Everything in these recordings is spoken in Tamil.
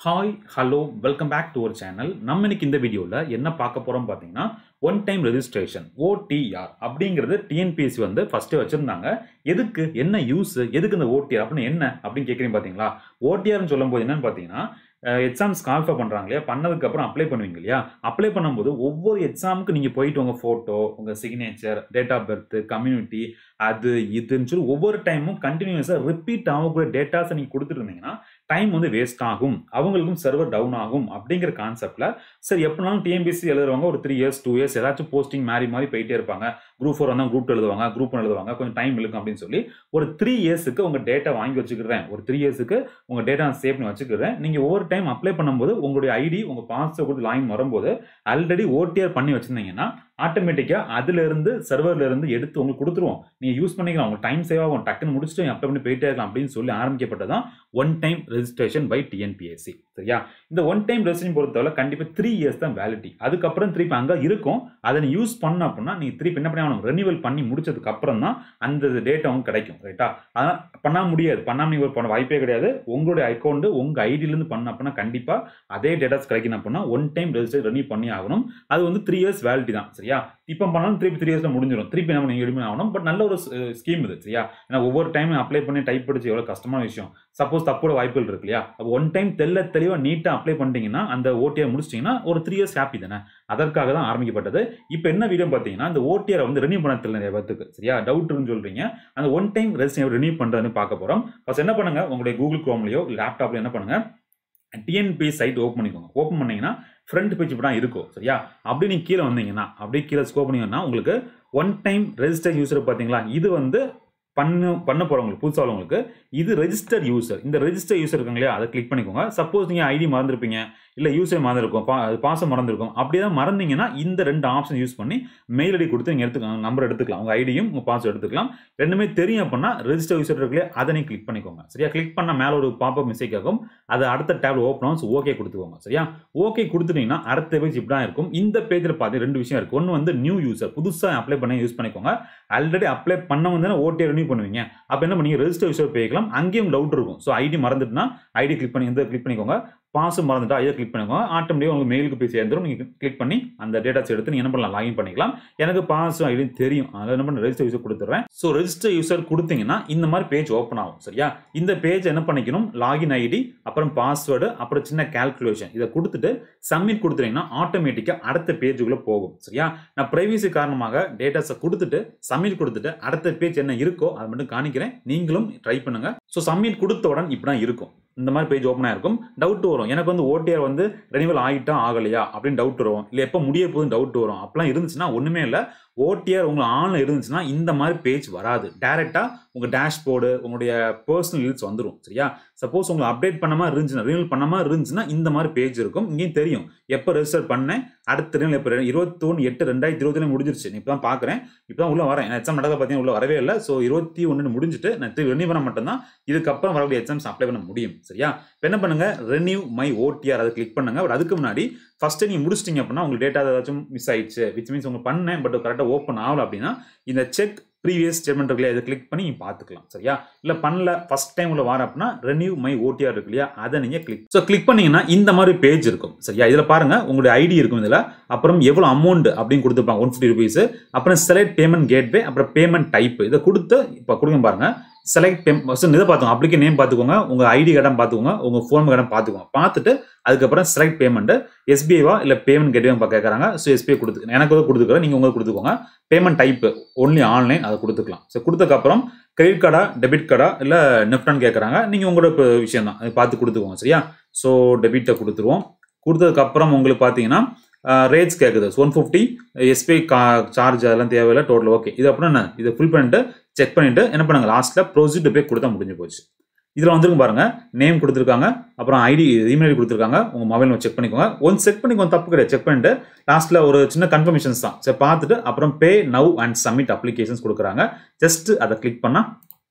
hi hello welcome back to our channel நம்ம இன்னைக்கு இந்த வீடியோவில் என்ன பார்க்க போகிறோம் பார்த்தீங்கன்னா ஒன் டைம் ரெஜிஸ்ட்ரேஷன் ஓடிஆர் அப்படிங்கிறது டிஎன்பிஎஸ்சி வந்து ஃபஸ்ட்டு வச்சுருந்தாங்க எதுக்கு என்ன யூஸ் எதுக்கு இந்த ஓடிஆர் அப்படின்னு என்ன அப்படின்னு கேட்குறீங்க பார்த்தீங்களா ஓடிஆர்னு சொல்லும்போது என்னன்னு பார்த்தீங்கன்னா எக்ஸாம்ஸ் கால்ஃபை பண்ணுறாங்க இல்லையா பண்ணதுக்கப்புறம் அப்ளை பண்ணுவீங்க இல்லையா அப்ளை பண்ணும்போது ஒவ்வொரு எக்ஸாமுக்கு நீங்கள் போயிட்டு உங்கள் ஃபோட்டோ உங்கள் signature date of birth community அது இதுன்னு சொல்லி ஒவ்வொரு டைமும் கண்டினியூஸாக ரிப்பீட் ஆகக்கூடிய டேட்டாஸை நீங்கள் கொடுத்துருந்தீங்கன்னா டைம் வந்து வேஸ்ட் ஆகும் அவங்களுக்கும் சர்வர் டவுன் ஆகும் அப்படிங்கிற கான்செப்டில் சரி எப்படினாலும் டிஎம்பிசி எழுதுறவங்க ஒரு த்ரீ இயர்ஸ் டூ இயர்ஸ் ஏதாச்சும் போஸ்டிங் மாறி மாறி போயிட்டே இருப்பாங்க குரூப் ஃபோர் வந்தால் குரூப் எழுதுவாங்க குரூப் ஒன் எழுதுவாங்க கொஞ்சம் டைம் இழுக்கும் அப்படின்னு சொல்லி ஒரு த்ரீ இயர்ஸுக்கு உங்கள் டேட்டா வாங்கி வச்சுக்கிறேன் ஒரு த்ரீ இயர்ஸுக்கு உங்கள் டேட்டா சேவ் பண்ணி வச்சுக்கிறேன் நீங்கள் ஒவ்வொரு டைம் அப்ளை பண்ணும்போது உங்களுடைய ஐடி உங்கள் பாஸ்வேர்ட் கொடுத்து லாயின் வரும்போது ஆல்ரெடி ஓடிஆர் பண்ணி வச்சுருந்தீங்கன்னா ஆட்டோமேட்டிக்காக அதுலேருந்து சர்வர்லேருந்து எடுத்து உங்களுக்கு கொடுத்துருவோம் நீங்கள் யூஸ் பண்ணிக்கலாம் உங்களுக்கு டைம் சேவ் ஆகும் டக்குன்னு முடிச்சுட்டு அப்ளை பண்ணி போயிட்டே இருக்கலாம் அப்படின்னு சொல்லி ஆரம்பிக்கப்பட்டதான் one time registration by TNPSC சரியா இந்த ஒன் டைம் ரெஜிஸ்ட்ரேஷன் பொறுத்தவரை கண்டிப்பாக த்ரீ இயர்ஸ் தான் வேலிட்டி அதுக்கப்புறம் திருப்பி அங்கே இருக்கும் அதை நீ யூஸ் பண்ண அப்படின்னா நீங்கள் திருப்பி என்ன பண்ணி ஆகணும் ரெனிவல் பண்ணி முடிச்சதுக்கு அப்புறம் தான் அந்த டேட்டா உங்களுக்கு கிடைக்கும் ரைட்டா அதான் பண்ண முடியாது பண்ணாமல் நீங்கள் பண்ண வாய்ப்பே கிடையாது உங்களுடைய அக்கௌண்ட் உங்கள் ஐடியிலேருந்து பண்ண அப்படின்னா கண்டிப்பாக அதே டேட்டாஸ் கிடைக்கணும் அப்படின்னா ஒன் டைம் ரெஜிஸ்டர் ரெனியூ பண்ணி ஆகணும் அது வந்து த்ரீ இயர்ஸ் வேலிட்டி தான் சரியா இப்போ பண்ணாலும் திருப்பி த்ரீ இயர்ஸில் முடிஞ்சிடும் திருப்பி நம்ம நீங்கள் எடுமே ஆகணும் பட் நல்ல ஒரு ஸ்கீம் இது சரியா ஏன்னா ஒவ்வொரு டைம் அப்ளை பண்ணி டைப் படிச்சு எவ்வளோ கஷ்டமான விஷயம் சப்போஸ் தப்போட வாய்ப்புகள் இருக்கு இல்லையா அப்போ ஒன் டைம் தெல்ல தெளிவாக நீட்டாக அப்ளை பண்ணிட்டீங்கன்னா அந்த ஓடிஆர் முடிச்சிட்டிங்கன்னா ஒரு த்ரீ இயர்ஸ் ஹாப்பி தானே அதற்காக தான் ஆரம்பிக்கப்பட்டது இப்போ என்ன வீடியோ பார்த்தீங்கன்னா இந்த ஓடிஆர் வந்து ரெனியூ பண்ண தெரியல நிறைய பேருக்கு சரியா டவுட்னு சொல்கிறீங்க அந்த ஒன் டைம் ரெஜிஸ்டர் ரெனியூ பண்ணுறதுன்னு பார்க்க போகிறோம் ஃபஸ்ட் என்ன பண்ணுங்க உங்களுடைய கூகுள் க்ரோம்லையோ லேப்டாப்லையோ என்ன பண்ணுங்க டிஎன்பி சைட் ஓப்பன் பண்ணிக்கோங்க ஓப்பன் பண்ணீங்கன்னா ஃப்ரண்ட் பேஜ் இப்படி தான் இருக்கும் சரியா அப்படி நீங்கள் கீழே வந்தீங்கன்னா அப்படியே கீழே ஸ்கோப் பண்ணீங்கன்னா உங்களுக்கு ஒன் டைம் ரெஜிஸ்டர் யூசர் பார்த்தீங்களா இது வந்து பண்ணு பண்ண போகிறவங்களுக்கு புதுசாக உள்ளவங்களுக்கு இது ரெஜிஸ்டர் யூசர் இந்த ரெஜிஸ்டர் யூசர் இருக்காங்க இல்லையா அதை கிளிக் பண்ணிக்கோங்க சப்போஸ் நீங்கள் ஐடி மறந்துருப்பீங்க இல்லை யூஸே மறந்துருக்கும் பா பாசம் மறந்துருக்கும் அப்படியே தான் மறந்தீங்கன்னா இந்த ரெண்டு ஆப்ஷன் யூஸ் பண்ணி மெயில் ஐடி கொடுத்து நீங்கள் எடுத்துக்கலாம் நம்பர் எடுத்துக்கலாம் உங்கள் ஐடியும் உங்கள் பாஸ்வேர்ட் எடுத்துக்கலாம் ரெண்டுமே தெரியும் அப்படின்னா ரெஜிஸ்டர் யூசர் இருக்குல்லையே அதை நீங்கள் கிளிக் பண்ணிக்கோங்க சரியா கிளிக் பண்ணால் மேலே ஒரு பாப்பப் மிஸ்டேக் ஆகும் அதை அடுத்த டேப்ல ஓப்பன் ஆகும் ஓகே கொடுத்துக்கோங்க சரியா ஓகே கொடுத்துட்டீங்கன்னா அடுத்த பேஜ் இப்படி தான் இருக்கும் இந்த பேஜில் பார்த்து ரெண்டு விஷயம் இருக்குது ஒன்று வந்து நியூ யூசர் புதுசாக அப்ளை பண்ணி யூஸ் பண்ணிக்கோங்க ஆல்ரெடி அப்ளை பண்ண வந்து ஓடிஆர் ரெனியூ பண்ணுவீங்க அப்போ என்ன பண்ணீங்க ரெஜிஸ்டர் யூசர் போய்க்கலாம் அங்கேயும் டவுட் இருக்கும் ஸோ ஐடி மறந்துட்டுனா ஐடி கிளிக் பண்ணி வந்து கிளிக் பண்ணிக்கோங்க பாஸ் மறந்துட்டா இதை கிளிக் பண்ணிக்கோங்க ஆட்டோமேட்டிக்காக உங்களுக்கு மெயிலுக்கு போய் சேர்ந்துடும் நீங்கள் கிளிக் பண்ணி அந்த டேட்டாஸ் எடுத்து நீங்கள் என்ன பண்ணலாம் லாகின் பண்ணிக்கலாம் எனக்கு பாஸ் ஐடி தெரியும் அதில் என்ன பண்ண ரெஜிஸ்டர் யூசர் கொடுத்துட்றேன் ஸோ ரெஜிஸ்டர் யூசர் கொடுத்தீங்கன்னா இந்த மாதிரி பேஜ் ஓப்பன் ஆகும் சரியா இந்த பேஜ் என்ன பண்ணிக்கணும் லாகின் ஐடி அப்புறம் பாஸ்வேர்டு அப்புறம் சின்ன கால்குலேஷன் இதை கொடுத்துட்டு சப்மிட் கொடுத்துட்டீங்கன்னா ஆட்டோமேட்டிக்காக அடுத்த பேஜுக்குள்ளே போகும் சரியா நான் ப்ரைவசி காரணமாக டேட்டாஸை கொடுத்துட்டு சப்மிட் கொடுத்துட்டு அடுத்த பேஜ் என்ன இருக்கோ அதை மட்டும் காணிக்கிறேன் நீங்களும் ட்ரை பண்ணுங்க ஸோ சப்மிட் கொடுத்த உடனே இப்படி தான் இருக்கும் இந்த மாதிரி பேஜ் ஓப்பன் ஆயிருக்கும் டவுட் வரும் எனக்கு வந்து ஓடிஆர் வந்து ரெனிவல் ஆகிட்டா ஆகலையா அப்படின்னு டவுட் வரும் இல்லை எப்போ முடிய போதும் டவுட் வரும் அப்படிலாம் இருந்துச்சுன்னா ஒன்றுமே இல்லை ஓடிஆர் உங்களுக்கு ஆன்லைன் இருந்துச்சுன்னா இந்த மாதிரி பேஜ் வராது டேரெக்டாக உங்கள் டேஷ்போர்டு உங்களுடைய பர்சனல் டீல்ஸ் வந்துடும் சரியா சப்போஸ் உங்களை அப்டேட் பண்ண மாதிரி இருந்துச்சுன்னா ரினிவல் பண்ண மாதிரி இருந்துச்சுன்னா இந்த மாதிரி பேஜ் இருக்கும் இங்கேயும் தெரியும் எப்போ ரெஜிஸ்டர் பண்ணேன் அடுத்த ரினிவல் எப்போ இருபத்தொன்று எட்டு ரெண்டாயிரத்தி இருபத்தி முடிஞ்சிருச்சு இப்போ தான் பார்க்குறேன் இப்போ தான் உள்ளே வரேன் எக்ஸாம் நடக்க பார்த்தீங்கன்னா உள்ள வரவே இல்லை ஸோ இருபத்தி ஒன்று முடிஞ்சுட்டு நான் ரெனியூ பண்ண மட்டும்தான் இதுக்கப்புறம் வரக்கூடிய எக்ஸாம்ஸ் அப்ளை பண்ண முடியும் சரியா இப்போ என்ன பண்ணுங்க ரெனியூ மை ஓடிஆர் அதை கிளிக் பண்ணுங்க பட் அதுக்கு முன்னாடி ஃபஸ்ட்டு நீங்கள் முடிச்சிட்டிங்க அப்படின்னா உங்களுக்கு டேட்டா ஏதாச்சும் மிஸ் ஆயிடுச்சு விச் மீன்ஸ் உங்களுக்கு பண்ணேன் பட் கரெக்டாக ஓப்பன் ஆகல அப்படின்னா இந்த செக் ப்ரீவியஸ் ஸ்டேட்மெண்ட் இருக்குல்லையா இதை கிளிக் பண்ணி நீங்கள் பார்த்துக்கலாம் சரியா இல்லை பண்ணல ஃபஸ்ட் டைம் உள்ள வர அப்படின்னா ரெனியூ மை ஓடிஆர் இருக்கு இல்லையா அதை நீங்கள் கிளிக் ஸோ கிளிக் பண்ணீங்கன்னா இந்த மாதிரி பேஜ் இருக்கும் சரியா இதில் பாருங்க உங்களுடைய ஐடி இருக்கும் இதில் அப்புறம் எவ்வளோ அமௌண்ட் அப்படின்னு கொடுத்துருப்பாங்க ஒன் ஃபிஃப்டி ருபீஸ் அப்புறம் செலக்ட் பேமெண்ட் கேட்வே அப்புறம் பேமெண்ட் டைப் இதை கொடுத்து இப்போ கொடுங்க பாருங்க செலக்ட் பேம் ஃபஸ்ட் இதை பார்த்துக்கோங்க அப்ளிகே நேம் பார்த்துக்கோங்க உங்கள் ஐடி கடன் பார்த்துக்கோங்க உங்கள் ஃபோன் கடன் பார்த்துக்கோங்க பார்த்துட்டு அதுக்கப்புறம் செலக்ட் பேமெண்ட் எஸ்பிஐவா இல்லை பேமெண்ட் கேட்வே கேட்குறாங்க ஸோ எஸ்பிஐ கொடுத்து எனக்கு வந்து கொடுத்துக்கிறேன் நீங்கள் உங்களுக்கு கொடுத்துக்கோங்க பேமெண்ட் டைப் ஒன்லி ஆன்லைன் அதை கொடுத்துக்கலாம் ஸோ கொடுத்ததுக்கப்புறம் கிரெடிட் கார்டா டெபிட் கார்டா இல்லை நெஃப்டான்னு கேட்குறாங்க நீங்கள் உங்களோட இப்போ விஷயம் தான் அதை பார்த்து கொடுத்துக்கோங்க சரியா ஸோ டெபிட்டை கொடுத்துருவோம் கொடுத்ததுக்கப்புறம் உங்களுக்கு பார்த்தீங்கன்னா ரேட்ஸ் கேட்குது ஒன் ஃபிஃப்டி எஸ்பிஐ கா சார்ஜ் அதெல்லாம் தேவையில்லை டோட்டல் ஓகே இது அப்புறம் என்ன இதை ஃபில் பண்ணிட்டு செக் பண்ணிட்டு என்ன பண்ணுங்க லாஸ்ட்டில் ப்ரொசீட் போய் கொடுத்தா முடிஞ்சு போச்சு இதில் வந்துருக்கு பாருங்க நேம் கொடுத்துருக்காங்க அப்புறம் ஐடி இமெயில் ஐடி கொடுத்துருக்காங்க உங்கள் மொபைல் செக் பண்ணிக்கோங்க ஒன் செக் பண்ணிக்கோங்க தப்பு கிடையாது செக் பண்ணிட்டு லாஸ்ட்டில் ஒரு சின்ன கன்ஃபர்மேஷன்ஸ் தான் சரி பார்த்துட்டு அப்புறம் pay now and submit applications கொடுக்குறாங்க ஜஸ்ட் அதை கிளிக் பண்ணால்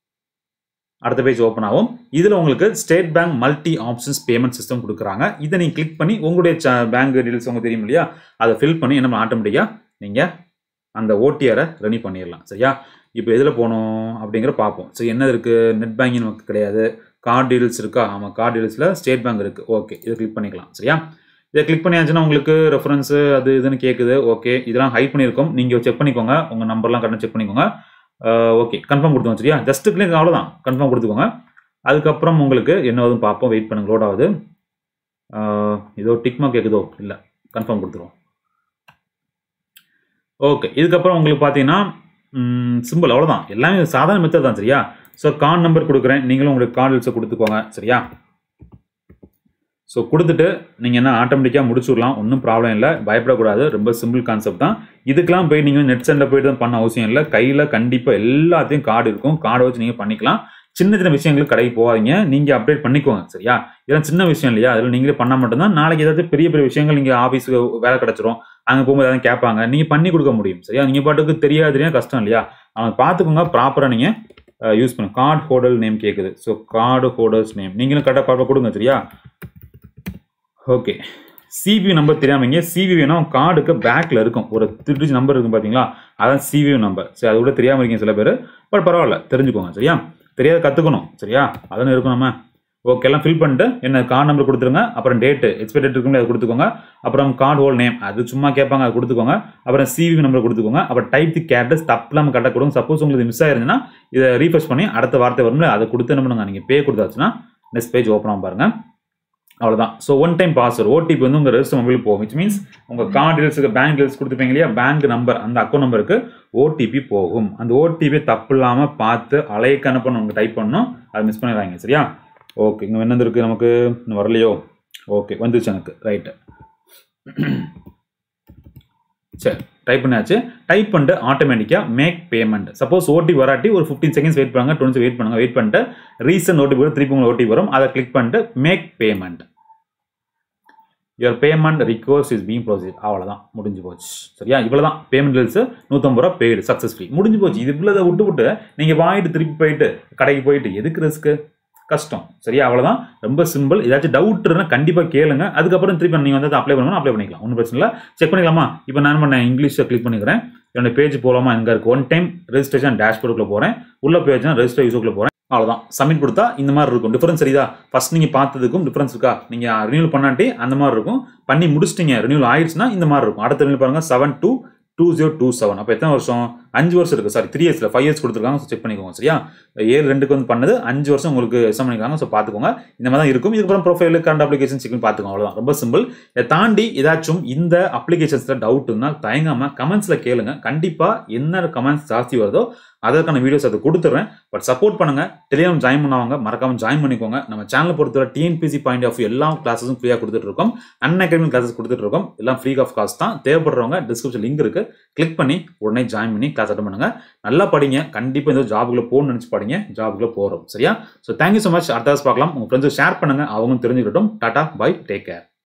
அடுத்த பேஜ் ஓப்பன் ஆகும் இதில் உங்களுக்கு State Bank multi options payment system கொடுக்குறாங்க இதை நீங்கள் கிளிக் பண்ணி உங்களுடைய பேங்க் டீல்ஸ் உங்களுக்கு தெரியும் இல்லையா அதை ஃபில் பண்ணி என்ன ஆட்டோமேட்டிக்காக நீங்கள் அந்த ஓடிஆரை ரெனி பண்ணிடலாம் சரியா இப்போ எதில் போகணும் அப்படிங்கிற பார்ப்போம் ஸோ என்ன இருக்குது நெட் பேங்கிங் நமக்கு கிடையாது கார்டு டீல்ஸ் இருக்கா ஆமாம் கார்டு டீல்ஸில் ஸ்டேட் பேங்க் இருக்குது ஓகே இதை கிளிக் பண்ணிக்கலாம் சரியா இதை கிளிக் பண்ணியாச்சுன்னா உங்களுக்கு ரெஃபரன்ஸு அது இதுன்னு கேட்குது ஓகே இதெல்லாம் ஹைட் பண்ணியிருக்கோம் நீங்கள் செக் பண்ணிக்கோங்க உங்கள் நம்பர்லாம் கரெக்டாக செக் பண்ணிக்கோங்க ஓகே கன்ஃபார்ம் கொடுத்துக்கோங்க சரியா ஜஸ்ட் கிளிக் அவ்வளோதான் கன்ஃபார்ம் கொடுத்துக்கோங்க அதுக்கப்புறம் உங்களுக்கு என்ன ஆகுதுன்னு பார்ப்போம் வெயிட் பண்ணுங்க லோட் ஆகுது ஆஹ் ஏதோ டிக்மா கேட்குதோ இல்லை கன்ஃபார்ம் கொடுத்துருவோம் ஓகே இதுக்கப்புறம் உங்களுக்கு பார்த்தீங்கன்னா சிம்பிள் அவ்வளோதான் எல்லாமே சாதாரண மெத்தட் தான் சரியா ஸோ கார்டு நம்பர் கொடுக்குறேன் நீங்களும் உங்களுக்கு கார்டு லிஸ்ட்டை கொடுத்துக்கோங்க சரியா ஸோ கொடுத்துட்டு நீங்கள் என்ன ஆட்டோமேட்டிக்காக முடிச்சுடலாம் ஒன்றும் ப்ராப்ளம் இல்லை பயப்படக்கூடாது ரொம்ப சிம்பிள் கான்செப்ட் தான் இதுக்கெல்லாம் போய் நீங்கள் நெட் சென்டர் போயிட்டு தான் பண்ண அவசியம் இல்லை கையில் கண்டிப்பாக எல்லாத்தையும் கார்டு இருக்கும் கார்டை வச்சு நீங்கள் பண்ணிக்கலாம் சின்ன சின்ன விஷயங்களுக்கு கடைக்கு போகாதீங்க நீங்கள் அப்டேட் பண்ணிக்கோங்க சரியா இதெல்லாம் சின்ன விஷயம் இல்லையா அதில் நீங்களே பண்ணால் மட்டும்தான் நாளைக்கு ஏதாச்சும் பெரிய பெரிய விஷயங்கள் நீங்கள் ஆஃபீஸுக்கு வேலை கிடச்சிரும் அங்கே போகும்போது ஏதாவது கேட்பாங்க நீங்கள் பண்ணி கொடுக்க முடியும் சரியா நீங்கள் பாட்டுக்கு தெரியாது தெரியாது கஷ்டம் இல்லையா அவங்க பார்த்துக்கோங்க ப்ராப்பராக நீங்கள் யூஸ் பண்ணுங்க கார்டு ஹோல்டர் நேம் கேட்குது ஸோ கார்டு ஹோல்டர்ஸ் நேம் நீங்களும் கரெக்டாக ப்ராப்பராக கொடுங்க சரியா ஓகே சிவி நம்பர் தெரியாமங்க சிவி வேணா கார்டுக்கு பேக்கில் இருக்கும் ஒரு த்ரீ நம்பர் இருக்கும் பார்த்தீங்களா அதான் சிவி நம்பர் சரி அது கூட தெரியாமல் இருக்கீங்க சில பேர் பட் பரவாயில்ல தெரிஞ்சுக்கோங்க சரியா தெரியாத கற்றுக்கணும் சரியா அதெல்லாம் இருக்கும் நம்ம ஓகே எல்லாம் ஃபில் பண்ணிட்டு என்ன கார்டு நம்பர் கொடுத்துருங்க அப்புறம் டேட்டு எக்ஸ்பைரி டேட் இருக்குங்களா அதை கொடுத்துக்கோங்க அப்புறம் கார்டு ஹோல் நேம் அது சும்மா கேட்பாங்க அதை கொடுத்துக்கோங்க அப்புறம் சிவி நம்பர் கொடுத்துக்கோங்க அப்புறம் டைப் தி கேரக்டர்ஸ் தப்பில்லாமல் கரெக்டாக கொடுங்க சப்போஸ் உங்களுக்கு மிஸ் ஆயிருந்துன்னா இதை ரீஃப்ரெஷ் பண்ணி அடுத்த வார்த்தை வரும்ல அதை கொடுத்து என்ன பண்ணுங்க நீங்கள் பே கொடுத்தாச்சுன்னா நெக்ஸ்ட் பேஜ் ஓப்பன் ஆகும் பாருங்க அவ்வளோதான் so one time password OTP வந்து உங்கள் ரெஜிஸ்டர் மொபைல் போகும் விச் மீன்ஸ் உங்கள் கார்டு டீல்ஸுக்கு பேங்க் டீல்ஸ் கொடுத்துப்பீங்க இல்லையா பேங்க் நம்பர் அந்த அக்கௌண்ட் நம்பருக்கு ஓடிபி போகும் அந்த ஓடிபி தப்பு இல்லாமல் பார்த்து அலைக்கு அனுப்பணும் உங்கள் டைப் பண்ணணும் அது மிஸ் பண்ணிடுறாங்க சரியா ஓகே இங்கே என்ன இருக்குது நமக்கு இன்னும் வரலையோ ஓகே வந்துச்சு எனக்கு ரைட்டு சரி டைப் பண்ணியாச்சு டைப் பண்ணிட்டு ஆட்டோமேட்டிக்காக மேக் பேமெண்ட் சப்போஸ் ஓடி வராட்டி ஒரு ஃபிஃப்டீன் செகண்ட்ஸ் வெயிட் பண்ணுங்க டுவெண்ட்டி வெயிட் பண்ணுங்க வெயிட் பண்ணிட்டு ரீசன் ஓடி வரும் திருப்பி உங்களுக்கு ஓடி வரும் அதை கிளிக் பண்ணிட்டு make payment your payment request is being proceed அவ்வளோதான் முடிஞ்சு போச்சு சரியா இவ்வளோ தான் பேமெண்ட் பில்ஸ் நூற்றம்பது ரூபா பெய்டு சக்ஸஸ்ஃபுல் முடிஞ்சு போச்சு இது இவ்வளோ விட்டு விட்டு நீங்கள் வாங்கிட்டு திருப்பி போயிட்டு கடைக்கு போயிட்டு எதுக்கு ரிஸ்க்கு கஷ்டம் சரியா அவ்வளோதான் ரொம்ப சிம்பிள் ஏதாச்சும் டவுட் இருந்தால் கண்டிப்பாக கேளுங்க அதுக்கப்புறம் திருப்பி நீங்கள் வந்து அப்ளை பண்ணணும் அப்ளை பண்ணிக்கலாம் ஒன்றும் பிரச்சனை இல்லை செக் பண்ணிக்கலாமா இப்போ நான் பண்ணேன் இங்கிலீஷில் கிளிக் பண்ணிக்கிறேன் என்னோட பேஜ் போகலாமா எங்கே இருக்குது ஒன் டைம் ரெஜிஸ்ட்ரேஷன் டேஷ்போர்டுக்குள்ள போகிறேன் உள்ள பேஜ்னா ரெஜிஸ்டர் யூஸுக்குள்ள போகிறேன் அவ்வளோதான் சப்மிட் கொடுத்தா இந்த மாதிரி இருக்கும் டிஃபரன்ஸ் சரிதா ஃபர்ஸ்ட் நீங்கள் பார்த்ததுக்கும் டிஃபரன்ஸ் இருக்கா நீங்கள் ரினியூல் பண்ணாட்டி அந்த மாதிரி இருக்கும் பண்ணி முடிச்சிட்டீங்க ரினியூல் ஆயிடுச்சுன்னா இந்த மாதிரி இருக்கும் அடுத்த ரினியூல் பாருங்க seven two two zero two seven அப்போ எத்தனை வருஷம் அஞ்சு வருஷம் இருக்குது சாரி த்ரீ இயர்ஸில் ஃபைவ் இயர்ஸ் கொடுத்துருக்காங்க செக் பண்ணிக்கோங்க சரியா ஏழு ரெண்டுக்கு வந்து பண்ணது அஞ்சு வருஷம் உங்களுக்கு எக்ஸாம் பண்ணிருக்காங்க ஸோ பார்த்துக்கோங்க இந்த மாதிரி தான் இருக்கும் இதுக்கப்புறம் ப்ரொஃபைல் கரண்ட் அப்ளிகேஷன் செக் பண்ணி பார்த்துக்கோங்க அவ்வளோதான் ரொம்ப சிம்பிள் இதை தாண்டி ஏதாச்சும் இந்த அப்ளிகேஷன்ஸில் டவுட் இருந்தால் தயங்காமல் கமெண்ட்ஸில் கேளுங்க கண்டிப்பாக என்ன கமெண்ட்ஸ் ஜாஸ்தி வருதோ அதற்கான வீடியோஸ் அதை கொடுத்துட்றேன் பட் சப்போர்ட் பண்ணுங்க டெலிகிராம் ஜாயின் பண்ணவங்க மறக்காம ஜாயின் பண்ணிக்கோங்க நம்ம சேனலை பொறுத்தவரை டிஎன்பிசி பாயிண்ட் ஆஃப் எல்லா கிளாஸஸும் ஃப்ரீயாக கொடுத்துட்டு இருக்கோம் அன் அகாடமி கிளாஸஸ் கொடுத்துட்டு இருக்கோம் எல்லாம் ஃப்ரீ ஆஃப் காஸ்ட் தான் தேவைப்படுறவங்க டிஸ்கிரிப்ஷன் லிங்க் இருக்கு கிளிக் பண்ணி உடனே ஜாயின் பண்ணி கிளாஸ் அட்டன் பண்ணுங்க நல்லா படிங்க கண்டிப்பாக இந்த ஜாபுக்குள்ள போகணும்னு நினச்சி படிங்க ஜாபுக்குள்ள போகிறோம் சரியா ஸோ தேங்க்யூ ஸோ மச் அடுத்த பார்க்கலாம் உங்கள் ஃப்ரெண்ட்ஸ் ஷேர் பண்ணுங்க அவங்களும் தெரிஞ்சுக்கிட்டோம் டாடா பை டேக் கேர்